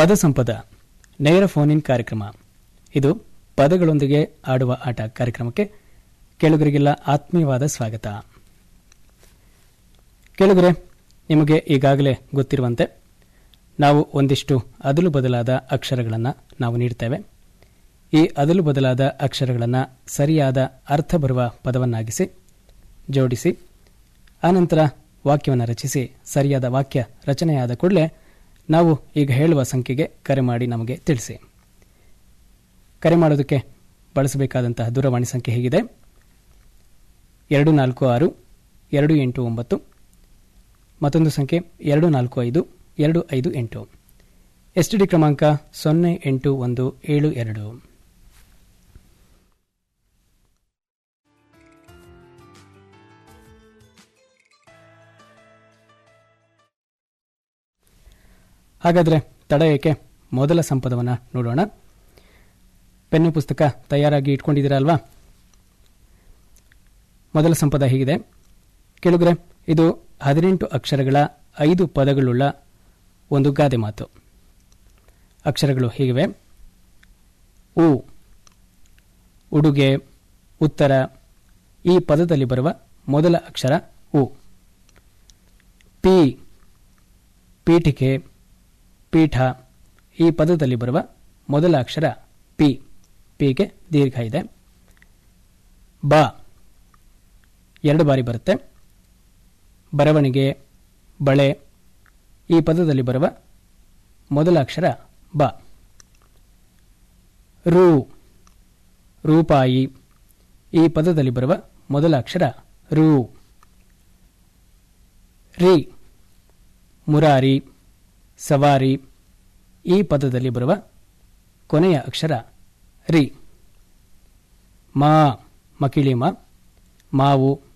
ಪದ ಸಂಪದ ನೇರ phone in ಕಾರ್ಯಕ್ರಮ ಇದು ಪದಗಳೊಂದಿಗೆ ಆಡುವ ಆಟ ಕಾರ್ಯಕ್ರಮಕ್ಕೆ ಕೇಳುಗರಿಗೆಲ್ಲ ಆತ್ಮೀಯವಾದ ಸ್ವಾಗತ ಕೇಳುಗರೆ ನಿಮಗೆ ಈಗಾಗಲೇ ಗೊತ್ತಿರುವಂತೆ ನಾವು ಒಂದಿಷ್ಟು ಅದಲು ಬದಲಾದ ಅಕ್ಷರಗಳನ್ನು ನಾವು ನೀಡ್ತೇವೆ ಈ ಅದಲು ಬದಲಾದ ಅಕ್ಷರಗಳನ್ನು ಸರಿಯಾದ ಅರ್ಥ ಬರುವ ಪದವನ್ನಾಗಿಸಿ ಜೋಡಿಸಿ ಆನಂತರ ವಾಕ್ಯವನ್ನು ರಚಿಸಿ ಸರಿಯಾದ ವಾಕ್ಯ ರಚನೆಯಾದ ಕೂಡಲೇ ನಾವು ಈಗ ಹೇಳುವ ಸಂಖ್ಯೆಗೆ ಕರೆ ಮಾಡಿ ನಮಗೆ ತಿಳಿಸಿ ಕರೆ ಮಾಡೋದಕ್ಕೆ ಬಳಸಬೇಕಾದಂತಹ ದೂರವಾಣಿ ಸಂಖ್ಯೆ ಹೀಗಿದೆ ಎರಡು ನಾಲ್ಕು ಆರು ಎರಡು ಎಂಟು ಒಂಬತ್ತು ಮತ್ತೊಂದು ಸಂಖ್ಯೆ ಎರಡು ನಾಲ್ಕು ಐದು ಎರಡು ಐದು ಎಂಟು ಎಸ್ ಟಿ ಡಿ ಕ್ರಮಾಂಕ ಸೊನ್ನೆ ಎಂಟು ಒಂದು ಏಳು ಎರಡು ಹಾಗಾದರೆ ತಡ ಏಕೆ ಮೊದಲ ಸಂಪದವನ್ನು ನೋಡೋಣ ಪೆನ್ನು ಪುಸ್ತಕ ತಯಾರಾಗಿ ಇಟ್ಕೊಂಡಿದ್ದೀರಾ ಅಲ್ವಾ ಮೊದಲ ಸಂಪದ ಹೀಗಿದೆ ಕೆಳಗರೆ ಇದು ಹದಿನೆಂಟು ಅಕ್ಷರಗಳ ಐದು ಪದಗಳುಳ್ಳ ಒಂದು ಗಾದೆ ಮಾತು ಅಕ್ಷರಗಳು ಹೀಗಿವೆ ಉ ಉಡುಗೆ ಉತ್ತರ ಈ ಪದದಲ್ಲಿ ಬರುವ ಮೊದಲ ಅಕ್ಷರ ಉ ಪಿ ಪೀಠಿಕೆ ಪೀಠ ಈ ಪದದಲ್ಲಿ ಬರುವ ಮೊದಲ ಅಕ್ಷರ ಪಿ ಪಿಗೆ ದೀರ್ಘ ಇದೆ ಬ ಎರಡು ಬಾರಿ ಬರುತ್ತೆ ಬರವಣಿಗೆ ಬಳೆ ಈ ಪದದಲ್ಲಿ ಬರುವ ಮೊದಲ ಅಕ್ಷರ ಬ ರು ರೂಪಾಯಿ ಈ ಪದದಲ್ಲಿ ಬರುವ ಮೊದಲ ಅಕ್ಷರ ರು ರಿ ಮುರಾರಿ ಸವಾರಿ ಈ ಪದದಲ್ಲಿ ಬರುವ ಕೊನೆಯ ಅಕ್ಷರ ರಿ ಮಾ ಮಕಿಳಿಮ ಮಾವು